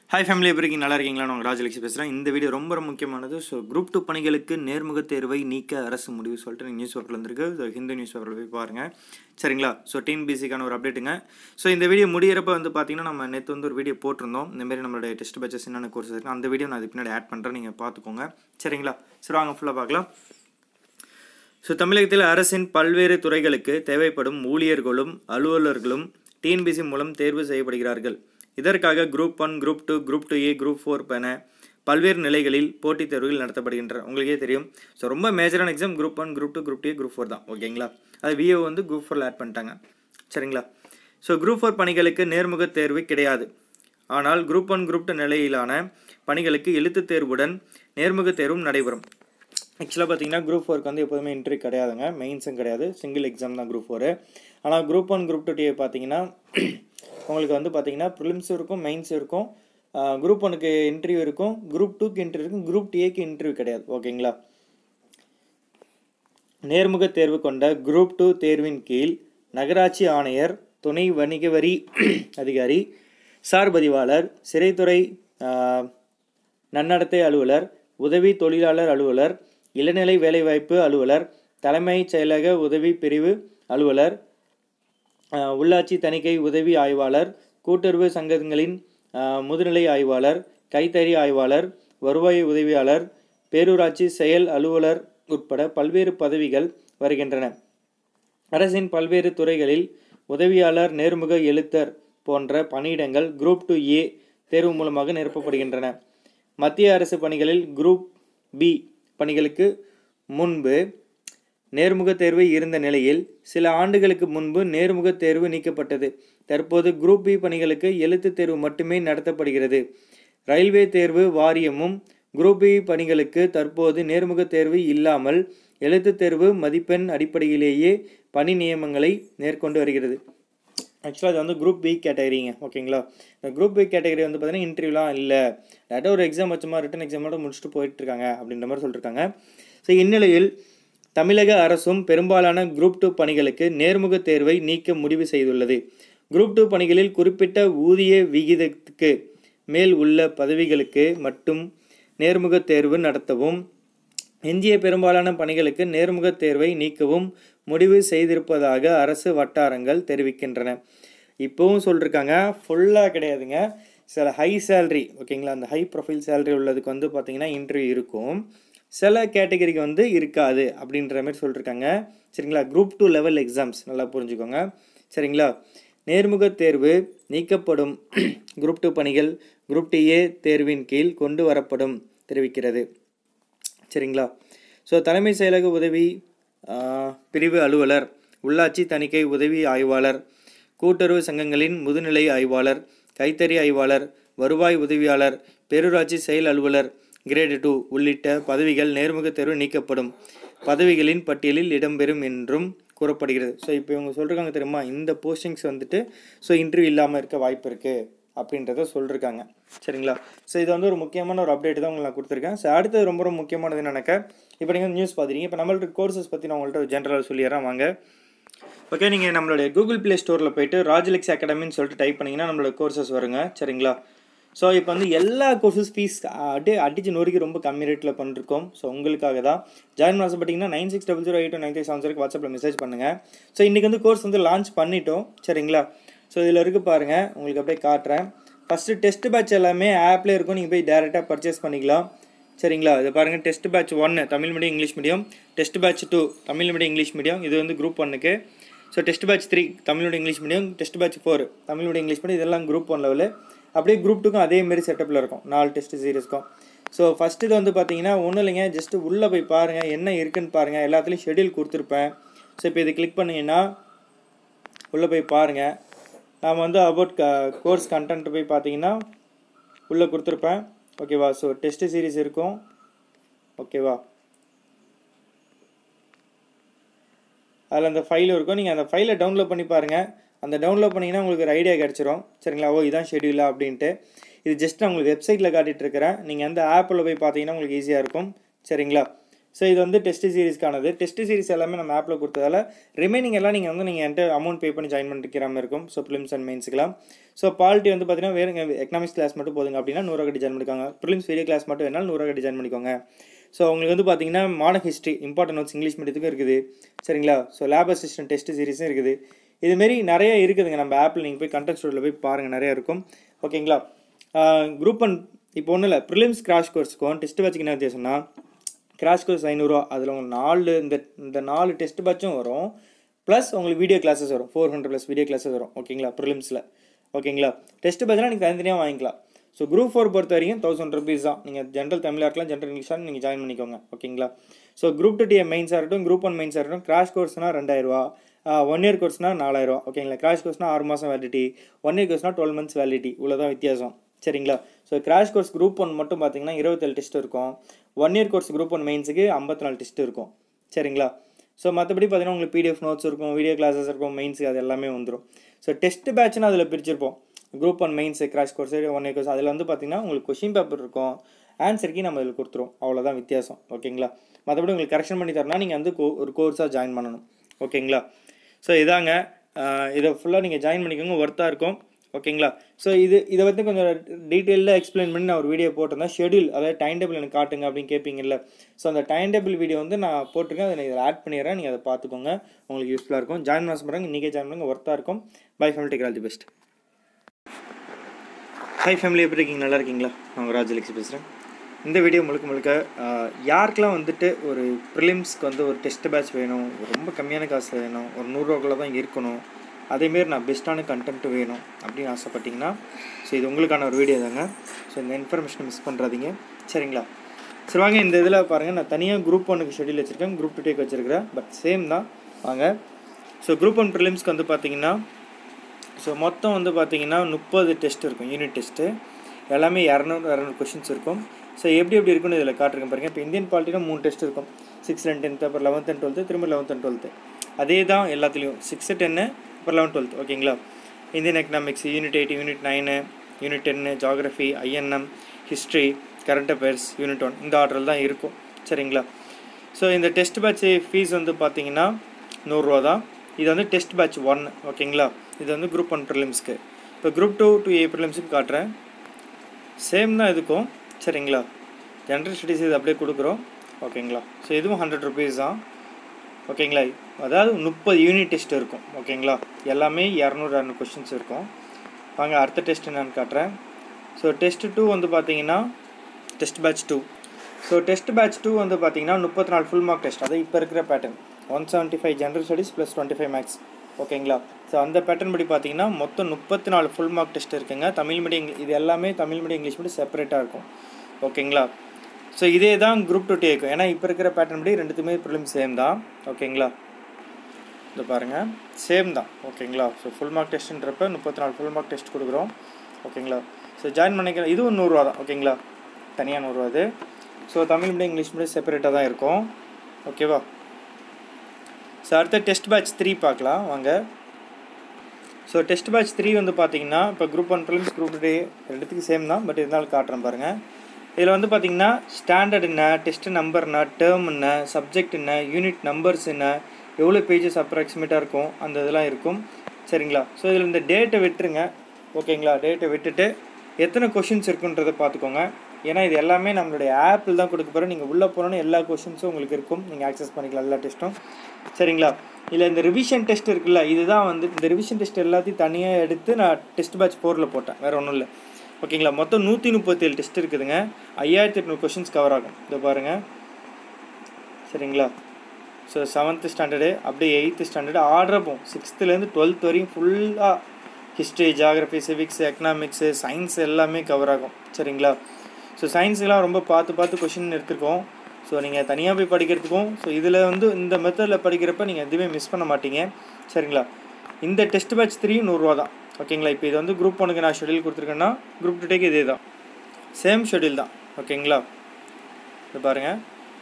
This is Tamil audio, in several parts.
ஹாய் ஃபேமிலி எப்படி இருக்கீங்க நல்லா இருக்கீங்களா நான் உங்கள் ராஜலட்சுமி பேசுகிறேன் இந்த வீடியோ ரொம்ப ரொம்ப முக்கியமானது ஸோ குரூப் டூ பணிகளுக்கு நேர்முக தேர்வை நீக்க அரசு முடிவு சொல்லிட்டு நியூஸ் பேப்பர் வந்திருக்கு ஸோ ஹிந்து நியூஸ் பேப்பரில் போய் பாருங்கள் சரிங்களா ஸோ டிஎன்பிசிக்கான ஒரு அப்டேட்டுங்க ஸோ இந்த வீடியோ முடியிறப்ப வந்து பார்த்தீங்கன்னா நம்ம நேற்று வந்து ஒரு வீடியோ போட்டிருந்தோம் இந்த மாதிரி நம்மளுடைய டெஸ்ட் பேச்சஸ் என்னென்ன கோர்ஸ் இருக்குது அந்த வீடியோ நான் அது பின்னாடி ஆட் பண்ணுறேன் நீங்கள் பார்த்துக்கோங்க சரிங்களா சரி வாங்க ஃபுல்லாக பார்க்கலாம் ஸோ தமிழகத்தில் அரசின் பல்வேறு துறைகளுக்கு தேவைப்படும் ஊழியர்களும் அலுவலர்களும் டிஎன்பிசி மூலம் தேர்வு செய்யப்படுகிறார்கள் இதற்காக group one group two group two A group four என பல்வேறு நிலைகளில் போட்டித் தேர்வுகள் நடத்தப்படுகின்றன உங்களுக்கே தெரியும் ஸோ ரொம்ப மேஜரான exam group one group two group two group four தான் ஓகேங்களா அது விஏ வந்து குரூப் ஃபோரில் ஆட் பண்ணிட்டாங்க சரிங்களா ஸோ குரூப் ஃபோர் பணிகளுக்கு நேர்முக தேர்வு கிடையாது ஆனால் குரூப் ஒன் குரூப் டூ நிலையிலான பணிகளுக்கு எழுத்துத் தேர்வுடன் நேர்முக தேர்வும் நடைபெறும் ஆக்சுவலாக பார்த்தீங்கன்னா குரூப் ஃபோருக்கு வந்து எப்போதுமே இன்ட்ரி கிடையாதுங்க மெயின்ஸும் கிடையாது சிங்கிள் எக்ஸாம் தான் குரூப் ஃபோரு ஆனால் குரூப் ஒன் குரூப் டூ டிஏ பார்த்தீங்கன்னா உங்களுக்கு வந்து பார்த்தீங்கன்னா ப்ரிலிம்ஸும் இருக்கும் மெயின்ஸும் இருக்கும் குரூப் ஒனுக்கு இன்டர்வியூ இருக்கும் குரூப் டூக்கு இன்டர்வியூ இருக்கும் குரூப் டிஏக்கு இன்டர்வியூ கிடையாது ஓகேங்களா நேர்முக தேர்வு கொண்ட குரூப் டூ தேர்வின் கீழ் நகராட்சி ஆணையர் துணை வணிக வரி அதிகாரி சார் பதிவாளர் சிறைத்துறை ஆஹ், நன்னடத்தை அலுவலர் உதவி தொழிலாளர் அலுவலர் இளநிலை வேலைவாய்ப்பு அலுவலர் தலைமைச் செயலக உதவி பிரிவு அலுவலர் ஆஹ், உள்ளாட்சி தணிக்கை உதவி ஆய்வாளர் கூட்டுறவு சங்கங்களின் ஆஹ், முதுநிலை ஆய்வாளர் கைத்தறி ஆய்வாளர் வருவாய் உதவியாளர் பேரூராட்சி செயல் அலுவலர் உட்பட பல்வேறு பதவிகள் வருகின்றன அரசின் பல்வேறு துறைகளில் உதவியாளர் நேர்முக எழுத்தர் போன்ற பணியிடங்கள் குரூப் டூ ஏ தேர்வு மூலமாக நிரப்பப்படுகின்றன மத்திய அரசு பணிகளில் குரூப் பி பணிகளுக்கு முன்பு நேர்முக தேர்வு இருந்த நிலையில் சில ஆண்டுகளுக்கு முன்பு நேர்முக தேர்வு நீக்கப்பட்டது தற்போது குரூப் பி பணிகளுக்கு எழுத்துத் தேர்வு மட்டுமே நடத்தப்படுகிறது ரயில்வே தேர்வு வாரியமும் குரூப் பி பணிகளுக்கு தற்போது நேர்முக தேர்வு இல்லாமல் எழுத்துத் தேர்வு மதிப்பெண் அடிப்படையிலேயே பணி நியமனங்களை மேற்கொண்டு வருகிறது ஆக்சுவலாக அது வந்து குரூப் பி கேட்டகரிங்க ஓகேங்களா இந்த குரூப் பி கேட்டகரி வந்து பார்த்தீங்கன்னா இன்டர்வியூலாம் இல்லை டேட்டா ஒரு எக்ஸாம் வச்சுமா ரிட்டன் எக்ஸாம் மட்டும் முடிச்சுட்டு போயிட்டு இருக்காங்க அப்படின்ற மாதிரி சொல்லியிருக்காங்க ஸோ இந்நிலையில் தமிழக அரசும் பெரும்பாலான குரூப் டூ பணிகளுக்கு நேர்முக தேர்வை நீக்க முடிவு செய்துள்ளது குரூப் டூ பணிகளில் குறிப்பிட்ட ஊதிய விகிதத்துக்கு மேல் உள்ள பதவிகளுக்கு மட்டும் நேர்முக தேர்வு நடத்தவும் எஞ்சிய பெரும்பாலான பணிகளுக்கு நேர்முக தேர்வை நீக்கவும் முடிவு செய்திருப்பதாக அரசு வட்டாரங்கள் தெரிவிக்கின்றன இப்போவும் சொல்லியிருக்காங்க ஃபுல்லாக கிடையாதுங்க சில ஹை சேலரி ஓகேங்களா அந்த ஹை ப்ரொஃபைல் சேலரி உள்ளதுக்கு வந்து பார்த்தீங்கன்னா இன்டர்வியூ இருக்கும் சில கேட்டகரிக்கு வந்து இருக்காது அப்படின்ற மாதிரி சொல்லியிருக்காங்க சரிங்களா குரூப் டூ லெவல் எக்ஸாம்ஸ் நல்லா புரிஞ்சுக்கோங்க சரிங்களா நேர்முக தேர்வு நீக்கப்படும் குரூப் டூ பணிகள் குரூப் டி ஏ தேர்வின் கீழ் கொண்டு வரப்படும் தெரிவிக்கிறது சரிங்களா ஸோ தலைமை செயலக உதவி ஆஹ், பிரிவு அலுவலர் உள்ளாட்சி தணிக்கை உதவி ஆய்வாளர் கூட்டுறவு சங்கங்களின் முதுநிலை ஆய்வாளர் கைத்தறி ஆய்வாளர் வருவாய் உதவியாளர் பேரூராட்சி செயல் அலுவலர் கிரேடு டூ உள்ளிட்ட பதவிகள் நேர்முக தேர்வு நீக்கப்படும் பதவிகளின் பட்டியலில் இடம்பெறும் என்றும் கூறப்படுகிறது ஸோ இப்போ இவங்க சொல்கிறாங்க தெரியுமா இந்த போஸ்டிங்ஸ் வந்துட்டு ஸோ இன்டர்வியூ இல்லாமல் இருக்க வாய்ப்பு இருக்குது அப்படின்றத சொல்லியிருக்காங்க சரிங்களா ஸோ இது வந்து ஒரு முக்கியமான ஒரு அப்டேட் தான் உங்களுக்கு நான் கொடுத்துருக்கேன் ஸோ அடுத்தது ரொம்ப ரொம்ப முக்கியமானது என்னன்னாக்கா இப்போ நீங்கள் நியூஸ் பார்த்துறீங்க இப்போ நம்மள்ட்ட கோர்சஸ் பற்றி நான் உங்கள்கிட்ட ஜென்ரலாக சொல்லிடுறேன் வாங்க ஓகே நீங்கள் நம்மளுடைய கூகுள் ப்ளே ஸ்டோரில் போயிட்டு ராஜலக்ஸ் அகாடமின்னு சொல்லிட்டு டைப் பண்ணிங்கன்னா நம்மளோட கோர்சஸ் வருங்க சரிங்களா ஸோ இப்போ வந்து எல்லா கோர்சஸ் ஃபீஸ் அப்படியே அடிச்சு நொறுக்கி ரொம்ப கம்மி ரேட்டில் பண்ணிருக்கோம் ஸோ உங்களுக்காக தான் ஜாயின் பண்ண பார்த்தீங்கன்னா nine six double zero eight nine three seven ஜீரோக்கு வாட்ஸ்அப்பில் மெசேஜ் பண்ணுங்கள் ஸோ இன்றைக்கி வந்து கோர்ஸ் வந்து லான்ச் பண்ணிட்டோம் சரிங்களா ஸோ இதில் இருக்கு பாருங்கள் உங்களுக்கு அப்படியே காட்டுறேன் ஃபஸ்ட்டு டெஸ்ட் பேட்ச் எல்லாமே ஆப்லேயே இருக்கும் நீங்கள் போய் டேரெக்டாக பர்ச்சேஸ் பண்ணிக்கலாம் சரிங்களா இது பாருங்கள் டெஸ்ட் பேட்ச் ஒன்று Tamil medium English medium test batch two Tamil medium English medium இது வந்து குரூப் ஒன்னுக்கு so test batch three Tamil medium English medium test batch four Tamil medium English medium இதெல்லாம் குரூப் ஒன் லெவலு அப்படியே குரூப் டூக்கும் அதே மாரி செட்டப்பில் இருக்கும் நாலு டெஸ்ட் சீரியஸ்க்கும் ஸோ ஃபஸ்ட்டு இது வந்து பார்த்தீங்கன்னா ஒன்றும் இல்லைங்க ஜஸ்ட்டு உள்ளே போய் பாருங்கள் என்ன இருக்குன்னு பாருங்கள் எல்லாத்துலேயும் ஷெட்யூல் கொடுத்துருப்பேன் ஸோ இப்போ இது கிளிக் பண்ணிங்கன்னா உள்ளே போய் பாருங்கள் நாம் வந்து அபவுட் க கோர்ஸ் கண்டென்ட் போய் பார்த்தீங்கன்னா உள்ளே கொடுத்துருப்பேன் ஓகேவா ஸோ டெஸ்ட் சீரிஸ் இருக்கும் ஓகேவா அதில் அந்த ஃபைல் இருக்கும் நீங்கள் அந்த ஃபைலை டவுன்லோட் பண்ணி பாருங்கள் அந்த டவுன்லோட் பண்ணிங்கன்னா உங்களுக்கு ஒரு ஐடியா கிடச்சிரும் சரிங்களா ஓ இதான் ஷெடியூலா அப்படின்ட்டு இது ஜஸ்ட் நான் உங்களுக்கு வெப்சைட்டில் காட்டிகிட்டு இருக்கிறேன் நீங்கள் அந்த ஆப்பில் போய் பார்த்தீங்கன்னா உங்களுக்கு ஈஸியாக இருக்கும் சரிங்களா ஸோ இது வந்து டெஸ்ட் சீரிஸ்க்கானது டெஸ்ட் சீரிஸ் எல்லாமே நம்ம ஆப்பில் கொடுத்ததால ரிமைனிங் எல்லாம் நீங்கள் வந்து நீங்கள் என்கிட்ட அமௌண்ட் பே பண்ணி ஜாயின் பண்ணிக்கிற மாதிரி இருக்கும் ஸோ ப்ரிலிம்ஸ் அண்ட் மெயின்ஸுக்கலாம் ஸோ பாலிட்டி வந்து பார்த்தீங்கன்னா வேறு எக்கனாமிக்ஸ் கிளாஸ் மட்டும் போதுங்க அப்படின்னா நூறுரூவா கட்டி ஜாயின் பண்ணிக்கோங்க ப்ரிலிம்ஸ் வீடியோ கிளாஸ் மட்டும் வேணாலும் நூறுரூவா கட்டி ஜாயின் பண்ணிக்கோங்க ஸோ உங்களுக்கு வந்து பார்த்தீங்கன்னா modern history important notes English மீடியத்துக்கும் இருக்குது சரிங்களா ஸோ லேப் அசிஸ்டன்ட் டெஸ்ட் சீரிஸும் இருக்குது இதுமாரி நிறைய இருக்குதுங்க நம்ம ஆப்பில் நீங்கள் போய் கண்டென்ட் ஸ்டோரில் போய் பாருங்கள் நிறையா இருக்கும் ஓகேங்களா குரூப் ஒன் இப்போ ஒன்றும் இல்லை ப்ரிலிம்ஸ் கிராஷ் கோர்ஸ்க்கும் டெஸ்ட் பேட்சுக்கு என்ன வித்தியாசம்னா கிராஷ் கோர்ஸ் ஐநூறுரூவா அதில் உங்களுக்கு நாலு இந்த இந்த நாலு டெஸ்ட் பேட்சும் வரும் ப்ளஸ் உங்களுக்கு வீடியோ கிளாஸஸ் வரும் four hundred plus video classes வரும் ஓகேங்களா ப்ரிலிம்ஸில் ஓகேங்களா டெஸ்ட் பேட்ச்லாம் நீங்கள் தனித்தனியாக வாங்கிக்கலாம் ஸோ குரூப் ஃபோர் பொறுத்த வரைக்கும் தௌசண்ட் ருபீஸ் தான் நீங்கள் ஜென்ரல் தமிழாக இருக்கலாம் ஜென்ரல் இங்கிலீஷாக நீங்கள் ஜாயின் பண்ணிக்கோங்க ஓகேங்களா ஸோ குரூப் டூ டிஏ மெயின்ஸாக இருக்கட்டும் குரூப் ஒன் மெயின்ஸாக இருக்கட்டும் கிராஷ் கோர்ஸ்னால் ரெண்டாயிரரூவா ஒன் இயர் கோர்ஸ்னால் நாலாயிரரூவா ஓகேங்களா கிராஷ் கோர்ஸ்னால் ஆறு மாதம் வேலிடிட்டி ஒன் இயர் கோர்ஸ்னால் டுவெல் மந்த்ஸ் வேலிடிட்டி இவ்வளோ தான் வித்தியாசம் சரிங்களா so crash course group one மட்டும் பார்த்தீங்கன்னா இருபத்தேழு டெஸ்ட் இருக்கும் one year course group one மெயின்ஸுக்கு ஐம்பத்தி நாலு டெஸ்ட் இருக்கும் சரிங்களா ஸோ மற்றபடி பார்த்தீங்கன்னா உங்களுக்கு பிடிஎஃப் நோட்ஸ் இருக்கும் வீடியோ கிளாஸஸ் இருக்கும் மெயின்ஸுக்கு அது எல்லாமே வந்துடும் ஸோ டெஸ்ட் பேட்ச்னு அதில் பிரிச்சிருப்போம் group one mains crash course one year course அதில் வந்து பார்த்தீங்கன்னா உங்களுக்கு கொஷின் பேப்பர் இருக்கும் ஆன்சருக்கு நம்ம இதில் கொடுத்துரும் அவ்வளோதான் வித்தியாசம் ஓகேங்களா மற்றபடி உங்களுக்கு கரெக்ஷன் பண்ணி தரனா நீங்கள் வந்து ஒரு கோர்ஸாக ஜாயின் பண்ணணும் ஓகேங்களா ஸோ இதாங்க இதை ஃபுல்லாக நீங்கள் ஜாயின் பண்ணிக்கோங்க ஒர்த்தாக இருக்கும் ஓகேங்களா ஸோ இது இதை வந்து கொஞ்சம் டீட்டெயிலாக எக்ஸ்பிளைன் பண்ணி நான் ஒரு வீடியோ போட்டிருந்தேன் ஷெடியூல் அதாவது டைம் டேபிள் எனக்கு காட்டுங்க அப்படின்னு கேட்பீங்கல்ல ஸோ அந்த டைம் டேபிள் வீடியோ வந்து நான் போட்டிருக்கேன் அதை நான் இதில் ஆட் பண்ணிடுறேன் நீங்கள் அதை பார்த்துக்கோங்க உங்களுக்கு யூஸ்ஃபுல்லாக இருக்கும் ஜாயின் பண்ண சொல்கிறாங்க இன்றைக்கே ஜாயின் பண்ணுங்க ஒர்த்தாக இருக்கும் bye family take all the best hi family எப்படி இருக்கீங்க நல்லா இருக்கீங்களா நான் உங்கள் ராஜலக்ஷி பேசுகிறேன் இந்த வீடியோ முழுக்க முழுக்க யாருக்கெல்லாம் வந்துட்டு ஒரு ப்ரிலிம்ஸ்க்கு வந்து ஒரு டெஸ்ட் பேட்ச் வேணும் ரொம்ப கம்மியான காசு வேணும் ஒரு நூறுரூவாக்குள்ளே தான் இருக்கணும் அதேமாரி நான் பெஸ்ட்டான கண்டென்ட் வேணும் அப்படின்னு ஆசைப்பட்டீங்கன்னா ஸோ இது உங்களுக்கான ஒரு வீடியோ தாங்க ஸோ இந்த இன்ஃபர்மேஷனை மிஸ் பண்ணுறாதீங்க சரிங்களா சரி வாங்க இந்த இதில் பாருங்கள் நான் தனியாக குரூப் ஒனுக்கு ஷெடியூல் வச்சுருக்கேன் குரூப் டூ டேக் வச்சுருக்கிறேன் பட் சேம் தான் வாங்க ஸோ குரூப் ஒன் ப்ரிலிம்ஸ்க்கு வந்து பார்த்தீங்கன்னா ஸோ மொத்தம் வந்து பார்த்தீங்கன்னா முப்பது டெஸ்ட் இருக்கும் யூனிட் டெஸ்ட்டு எல்லாமே இரநூறு இரநூறு கொஷின்ஸ் இருக்கும் ஸோ எப்படி எப்படி இருக்குன்னு இதில் காட்டுருக்கேன் பாருங்கள் இப்போ இந்தியன் பாலிட்டினா மூணு டெஸ்ட் இருக்கும் சிக்ஸ் அண்ட் டென்த்து அப்புறம் லெவன்த் அண்ட் டுவெல்த்து திரும்ப லெவன்த் அண்ட் டுவெல்த்து அதே தான் எல்லாத்துலேயும் சிக்ஸு டென்னு அப்புறம் லெவன்த் டுவெல்த் ஓகேங்களா Indian economics unit eight unit nine unit ten geography INM history current affairs unit one இந்த ஆர்டரில் தான் இருக்கும் சரிங்களா ஸோ இந்த டெஸ்ட் பேட்ச் ஃபீஸ் வந்து பார்த்தீங்கன்னா நூறுரூவா தான் இது வந்து டெஸ்ட் பேட்ச் ஒன் ஓகேங்களா இது வந்து குரூப் ஒன் ப்ரிலிம்ஸ்க்கு இப்போ குரூப் டூ டூ ஏ ப்ரிலிம்ஸுக்கு காட்டுறேன் சேம் தான் இதுக்கும் சரிங்களா ஜென்ரல் ஸ்டடீஸ் இது அப்படியே கொடுக்குறோம் ஓகேங்களா ஸோ இதுவும் ஹண்ட்ரட் ருபீஸ் தான் ஓகேங்களா அதாவது முப்பது யூனிட் டெஸ்ட் இருக்கும் ஓகேங்களா எல்லாமே இரநூறு இரநூறு கொஷின்ஸ் இருக்கும் வாங்க அடுத்த டெஸ்ட் என்னன்னு காட்டுறேன் ஸோ டெஸ்ட் டூ வந்து பார்த்தீங்கன்னா test batch two so test batch two வந்து பார்த்தீங்கன்னா முப்பத்தி நாலு ஃபுல் மார்க் டெஸ்ட் அது இப்போ இருக்கிற pattern one seventy five general studies plus twenty five marks ஓகேங்களா ஸோ அந்த பேட்டர்ன் படி பார்த்தீங்கன்னா மொத்தம் முப்பத்தி நாலு ஃபுல் மார்க் டெஸ்ட் இருக்குங்க தமிழ் மீடியம் இது எல்லாமே தமிழ் மீடியம் இங்கிலீஷ் மீடியம் செப்பரேட்டாக இருக்கும் ஓகேங்களா ஸோ இதே தான் குரூப் டூ டேக்கும் ஏன்னா இப்போ இருக்கிற பேட்டர்ன் படி ரெண்டுத்துமே ப்ரிலிம் சேம் தான் ஓகேங்களா இது பாருங்கள் சேம் தான் ஓகேங்களா ஸோ ஃபுல் மார்க் டெஸ்ட்டுன்றப்ப முப்பத்தி நாலு ஃபுல் மார்க் டெஸ்ட் கொடுக்குறோம் ஓகேங்களா ஸோ ஜாயின் பண்ணிக்கலாம் இதுவும் நூறுரூவா தான் ஓகேங்களா தனியாக நூறுரூவா அது so Tamil medium English medium செப்பரேட்டாக தான் இருக்கும் ஓகேவா ஸோ அடுத்த டெஸ்ட் பேட்ச் த்ரீ பார்க்கலாம் வாங்க ஸோ டெஸ்ட் பேட்ச் த்ரீ வந்து பார்த்தீங்கன்னா இப்போ குரூப் ஒன் ப்ரிலிம்ஸ் குரூப் டே ரெண்டுத்துக்கு சேம் தான் பட் இருந்தாலும் காட்டுறேன் பாருங்கள் இதில் வந்து பார்த்தீங்கன்னா ஸ்டாண்டர்ட் என்ன டெஸ்ட் நம்பர் என்ன டேர்ம் என்ன சப்ஜெக்ட் என்ன யூனிட் நம்பர்ஸ் என்ன எவ்வளோ பேஜஸ் அப்ராக்சிமேட்டாக இருக்கும் அந்த இதெல்லாம் இருக்கும் சரிங்களா ஸோ இதில் இந்த டேட்டை விட்டுருங்க ஓகேங்களா டேட்டை விட்டுட்டு எத்தனை கொஷின்ஸ் இருக்குன்றதை பார்த்துக்கோங்க ஏன்னா இது எல்லாமே நம்மளுடைய ஆப்பில் தான் கொடுக்க போகிறோம் நீங்கள் உள்ளே போனோன்னு எல்லா கொஷின்ஸும் உங்களுக்கு இருக்கும் நீங்கள் ஆக்சஸ் பண்ணிக்கலாம் எல்லா டெஸ்ட்டும் சரிங்களா இல்லை இந்த ரிவிஷன் டெஸ்ட் இருக்குல்ல இதுதான் வந்து இந்த ரிவிஷன் டெஸ்ட் எல்லாத்தையும் தனியாக எடுத்து நான் டெஸ்ட் பேட்ச் ஃபோரில் போட்டேன் வேறு ஒன்றும் இல்லை ஓகேங்களா மொத்தம் நூற்றி முப்பத்தேழு டெஸ்ட் இருக்குதுங்க ஐயாயிரத்தி எட்நூறு கொஷின்ஸ் கவர் ஆகும் இதை பாருங்கள் சரிங்களா ஸோ செவன்த்து ஸ்டாண்டர்டு அப்படியே எயித்து ஸ்டாண்டர்டு ஆர்டர் போகும் சிக்ஸ்த்துலேருந்து டுவெல்த் வரையும் ஃபுல்லாக history geography civics economics science எல்லாமே கவர் ஆகும் சரிங்களா ஸோ சயின்ஸுக்கெலாம் ரொம்ப பார்த்து பார்த்து கொஷின் எடுத்துருக்கோம் ஸோ நீங்கள் தனியாக போய் படிக்கிறதுக்கும் ஸோ இதில் வந்து இந்த மெத்தடில் படிக்கிறப்ப நீங்கள் எதுவுமே மிஸ் பண்ண மாட்டீங்க சரிங்களா இந்த டெஸ்ட் பேட்ச் த்ரீ நூறுரூவா தான் ஓகேங்களா இப்போ இது வந்து குரூப் ஒனுக்கு நான் ஷெடியூல் கொடுத்துருக்கேன்னா குரூப் டூ டேக்கு இதே தான் சேம் ஷெடியூல் தான் ஓகேங்களா இது பாருங்கள்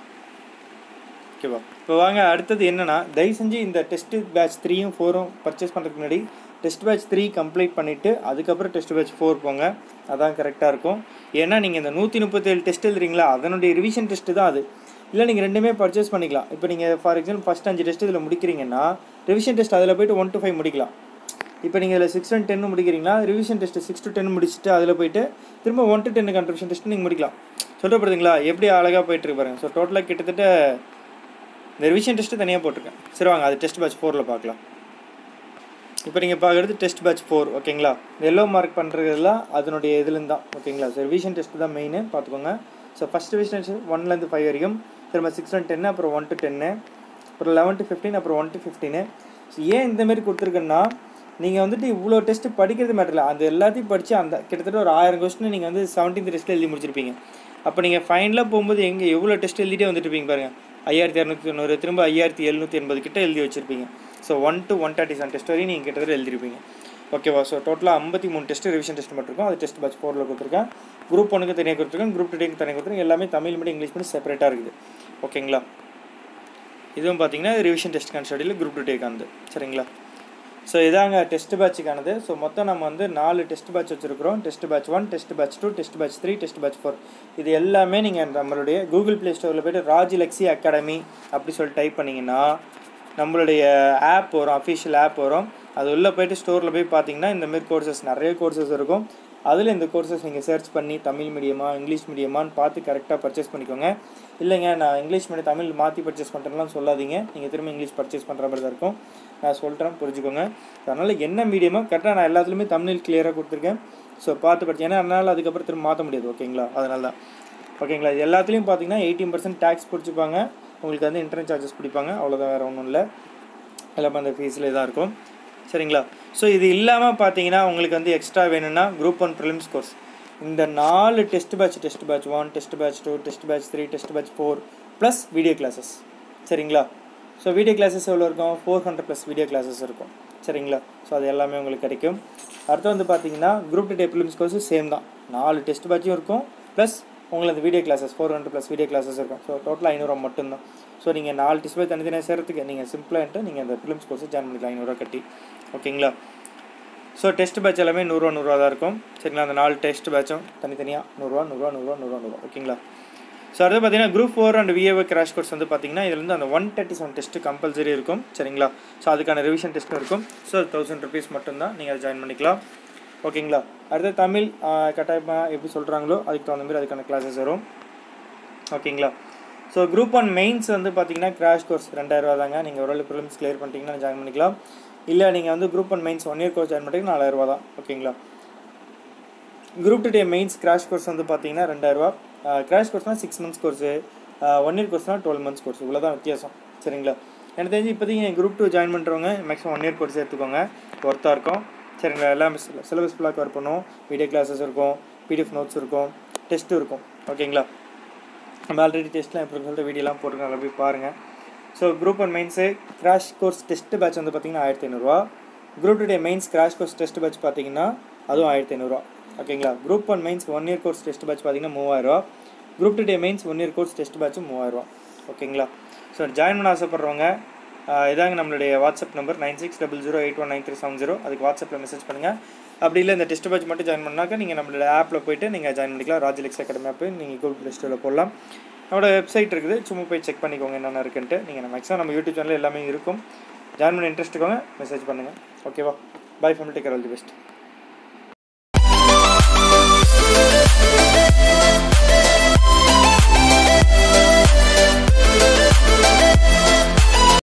ஓகேவா இப்போ வாங்க அடுத்தது என்னென்னா தயவு செஞ்சு இந்த டெஸ்ட்டு பேட்ச் த்ரீயும் ஃபோரும் பர்ச்சேஸ் பண்ணுறதுக்கு முன்னாடி டெஸ்ட் பேட்ச் த்ரீ கம்ப்ளீட் பண்ணிவிட்டு அதுக்கப்புறம் டெஸ்ட் பேட்ச் ஃபோர் போங்க அதான் கரெக்டாக இருக்கும் ஏன்னா நீங்கள் இந்த நூற்றி முப்பத்தேழு டெஸ்ட் எழுதுறீங்களா அதனுடைய ரிவிஷன் டெஸ்ட்டு தான் அது இல்லை நீங்கள் ரெண்டுமே பர்ச்சேஸ் பண்ணிக்கலாம் இப்போ நீங்கள் ஃபார் எக்ஸாம்பிள் ஃபஸ்ட் அஞ்சு டெஸ்ட் இதில் முடிக்கிறீங்கன்னா ரிவிஷன் டெஸ்ட் அதில் போயிட்டு ஒன் to ஃபைவ் முடிக்கலாம் இப்போ நீங்கள் இதில் சிக்ஸ் அண்ட் டென்னு முடிக்கிறீங்களா revision test six to ten முடிச்சுட்டு அதில் போயிட்டு திரும்ப one to ten contribution test நீங்கள் முடிக்கலாம் சொல்லப்படுதுங்களா எப்படி அழகாக போயிட்டு இருக்கு பாருங்க ஸோ டோட்டலாக கிட்டத்தட்ட இந்த ரிவிஷன் டெஸ்ட்டு தனியாக போட்டிருக்கேன் சரி வாங்க அது டெஸ்ட் பேட்ச் ஃபோரில் பார்க்கலாம் இப்போ நீங்கள் பார்க்குறது டெஸ்ட் பேட்ச் ஃபோர் ஓகேங்களா இந்த எல்லோ மார்க் பண்ணுறதுலாம் அதனுடைய இதுலேருந்து தான் ஓகேங்களா ஸோ ரிவிஷன் டெஸ்ட் தான் மெயின் பார்த்துக்கோங்க ஸோ ஃபஸ்ட் ரிவிஷன் டெஸ்ட் ஒன்லேருந்து ஃபைவ் வரைக்கும் திரும்ப சிக்ஸ் அண்ட் டென்னு அப்புறம் ஒன் to டென்னு அப்புறம் லெவன் to ஃபிஃப்டீன் அப்புறம் ஒன் to ஃபிஃப்டீனு ஸோ ஏன் இந்த மாதிரி கொடுத்துருக்கேன்னா நீங்கள் வந்துட்டு இவ்வளோ டெஸ்ட் படிக்கிறது மேட்டர் இல்லை அந்த எல்லாத்தையும் படித்து அந்த கிட்டத்தட்ட ஒரு ஆயிரம் கொஸ்டின் நீங்கள் வந்து செவன்டீன்த் டெஸ்ட்டில் எழுதி முடிச்சிருப்பீங்க அப்போ நீங்கள் ஃபைனலாக போகும்போது எங்கே எவ்வளோ டெஸ்ட் எழுதிட்டே வந்துட்டு இருப்பீங்க பாருங்கள் ஐயாயிரத்தி இரநூத்தி தொண்ணூறு திரும்ப ஐயாயிரத்தி எழுநூற்றி எண்பது கிட்ட எழுதி வச்சிருப்பீங்க so one to one thirty seven test வரையும் நீங்கள் கிட்டத்தட்ட எழுதிருப்பீங்க ஓகேவா ஸோ டோட்டலாக ஐம்பத்தி மூணு டெஸ்ட் ரிவிஷன் டெஸ்ட் மட்டும் இருக்கும் அது டெஸ்ட் பேட்ச் ஃபோரில் கொடுத்துருக்கேன் குரூப் ஒனுக்கு தனியாக கொடுத்துருக்கேன் குரூப் டூக்கு தனியாக கொடுத்துருக்கேன் எல்லாமே தமிழ் மீடியம் இங்கிலீஷ் மீடியம் செப்பரேட்டாக இருக்குது ஓகேங்களா இதுவும் பார்த்தீங்கன்னா ரிவிஷன் டெஸ்ட் ஸ்டடியில் குரூப் டூ டேக்கானது சரிங்களா ஸோ இதாங்க டெஸ்ட் பேட்சுக்கானது ஸோ மொத்தம் நம்ம வந்து நாலு டெஸ்ட் பேட்ச் வச்சுருக்கிறோம் test batch one test batch two test batch three test batch four இது எல்லாமே நீங்கள் நம்மளுடைய கூகுள் ப்ளே ஸ்டோரில் போய்ட்டு ராஜ்லக்ஸி அகாடமி அப்படி சொல்லி டைப் பண்ணிங்கன்னா நம்மளுடைய ஆப் வரும் அஃபிஷியல் ஆப் வரும் அது உள்ளே போயிட்டு ஸ்டோரில் போய் பார்த்தீங்கன்னா இந்த மாதிரி கோர்சஸ் நிறைய கோர்சஸ் இருக்கும் அதில் இந்த கோர்சஸ் நீங்கள் சர்ச் பண்ணி தமிழ் மீடியமா இங்கிலீஷ் மீடியமான்னு பார்த்து கரெக்டாக பர்ச்சேஸ் பண்ணிக்கோங்க இல்லைங்க நான் இங்கிலீஷ் மீடியம் தமிழ் மாற்றி பர்ச்சேஸ் பண்ணுறேன்லாம் சொல்லாதீங்க நீங்கள் திரும்ப இங்கிலீஷ் பர்ச்சேஸ் பண்ணுற மாதிரி தான் இருக்கும் நான் சொல்கிறேன் புரிஞ்சுக்கோங்க அதனால் என்ன மீடியமோ கரெக்டாக நான் எல்லாத்துலேயுமே தமிழ் கிளியராக கொடுத்துருக்கேன் ஸோ பார்த்து படிச்சு ஏன்னா அதனால் அதுக்கப்புறம் திரும்ப மாற்ற முடியாது ஓகேங்களா அதனால தான் ஓகேங்களா இது எல்லாத்துலேயும் பார்த்தீங்கன்னா எயிட்டீன் பர்சன்ட் டேக்ஸ் பிடிச்சிப்பாங்க உங்களுக்கு வந்து இன்டர்நெட் சார்ஜஸ் பிடிப்பாங்க அவ்வளோதான் வேறு ஒன்றும் இல்லை எல்லாமே அந்த ஃபீஸில் தான் இருக்கும் சரிங்களா ஸோ இது இல்லாமல் பார்த்தீங்கன்னா உங்களுக்கு வந்து எக்ஸ்ட்ரா வேணும்னா குரூப் ஒன் ப்ரிலிம்ஸ் கோர்ஸ் இந்த நாலு test batch test batch one test batch two test batch three test batch four plus video classes சரிங்களா ஸோ வீடியோ கிளாஸஸ் எவ்வளோ இருக்கும் four hundred plus video classes இருக்கும் சரிங்களா ஸோ அது எல்லாமே உங்களுக்கு கிடைக்கும் அடுத்து வந்து பார்த்தீங்கன்னா குரூப் டூ டே ப்ரிலிம்ஸ் கோர்ஸு சேம் தான் நாலு டெஸ்ட் பேட்சும் இருக்கும் ப்ளஸ் உங்களுக்கு அந்த video classes four hundred plus video classes இருக்கும் ஸோ டோட்டலாக ஐநூறுரூவா மட்டும்தான் ஸோ நீங்கள் நாலு டெஸ்ட் பேட்ச் தனித்தனியாக சேர்த்துக்கு நீங்கள் சிம்பிளாகிட்டு நீங்கள் அந்த ஃபிலிம்ஸ் கோர்ஸை ஜாயின் பண்ணிக்கலாம் ஐநூறுரூவா கட்டி ஓகேங்களா ஸோ டெஸ்ட் பேட்ச் எல்லாமே நூறுரூவா நூறுரூவா தான் இருக்கும் சரிங்களா அந்த நாலு டெஸ்ட் பேட்சும் தனித்தனியாக நூறுரூவா நூறுரூவா நூறுரூவா நூறுரூவா நூறுரூவா ஓகேங்களா ஸோ அடுத்து பார்த்தீங்கன்னா group four and VAO crash course வந்து பார்த்தீங்கன்னா இதுல இருந்து அந்த one thirty seven test compulsory இருக்கும் சரிங்களா ஸோ அதுக்கான ரிவிஷன் டெஸ்ட்டும் இருக்கும் ஸோ தௌசண்ட் ருபீஸ் மட்டும்தான் நீங்கள் அதை ஜாயின் பண்ணிக்கலாம் ஓகேங்களா அடுத்து தமிழ் கட்டாயமாக எப்படி சொல்கிறாங்களோ அதுக்கு தகுந்த மாதிரி அதுக்கான கிளாஸஸ் வரும் ஓகேங்களா ஸோ குரூப் ஒன் மெயின்ஸ் வந்து பார்த்தீங்கன்னா கிராஷ் கோர்ஸ் ரெண்டாயிரரூவா தாங்க நீங்கள் ஒரு ப்ரிலிம்ஸ் கிளியர் பண்ணிட்டீங்கன்னா ஜாயின் பண்ணிக்கலாம் இல்லை நீங்கள் வந்து group one mains one year course join பண்ணிட்டீங்கன்னா நாலாயிரரூவா தான் ஓகேங்களா குரூப் டூ டே மெயின்ஸ் கிராஷ் கோர்ஸ் வந்து பார்த்தீங்கன்னா ரெண்டாயிரரூவா கிராஷ் கோர்ஸ்னால் six months course one year கோர்ஸ்னால் டுவெல் மந்த்ஸ் கோர்ஸ் இவ்வளோ தான் வித்தியாசம் சரிங்களா எனக்கு தெரிஞ்சு இப்போதைக்கு குரூப் டூ ஜாயின் பண்ணுறவங்க மேக்ஸிமம் ஒன் இயர் கோர்ஸ் எடுத்துக்கோங்க ஒர்த்தாக இருக்கும் சரிங்களா எல்லாமே சிலபஸ் ஃபுல்லாக கவர் பண்ணுவோம் வீடியோ கிளாஸஸ் இருக்கும் பிடிஎஃப் நோட்ஸ் இருக்கும் டெஸ்ட்டும் இருக்கும் ஓகேங்களா நம்ம ஆல்ரெடி டெஸ்ட்லாம் எப்படி சொல்லிட்டு வீடியோலாம் போட்டுருக்கோம் அதில் போய் பாருங்கள் so group one mains crash course test batch வந்து பார்த்தீங்கன்னா ஆயிரத்தி ஐநூறுரூவா குரூப் டூ டே mains crash course test batch பார்த்தீங்கன்னா அதுவும் ஆயிரத்தி ஐநூறுரூவா ஓகேங்களா group one mains one year course test batch பார்த்தீங்கன்னா மூவாயிரரூவா குரூப் டூ டே mains one year course test பேட்சும் மூவாயிரரூவா ஓகேங்களா ஸோ ஜாயின் பண்ண ஆசைப்பட்றவங்க இதாங்க நம்மளுடைய WhatsApp number nine six double zero eight one nine three seven zero அதுக்கு வாட்ஸ்அப்பில் மெசேஜ் பண்ணுங்கள் அப்படி இல்லை இந்த டெஸ்ட் பேட்ச் மட்டும் ஜாயின் பண்ணாக்க நீங்கள் நம்மளோட ஆப்பில் போயிட்டு நீங்கள் ஜாயின் பண்ணிக்கலாம் ராஜலிக்ஸ் அகாடமி ஆப் நீங்கள் கூகுள் ப்ளே ஸ்டோரில் போடலாம் நம்மளோட வெப்சைட் இருக்குது சும்மா போய் செக் பண்ணிக்கோங்க என்னென்ன இருக்குன்ட்டு நீங்கள் மேக்ஸிமம் நம்ம யூடியூப் சேனல் எல்லாமே இருக்கும் ஜாயின் பண்ண இன்ட்ரெஸ்ட் இருக்கவங்க மெசேஜ் பண்ணுங்கள் ஓகேவா bye family take care all the best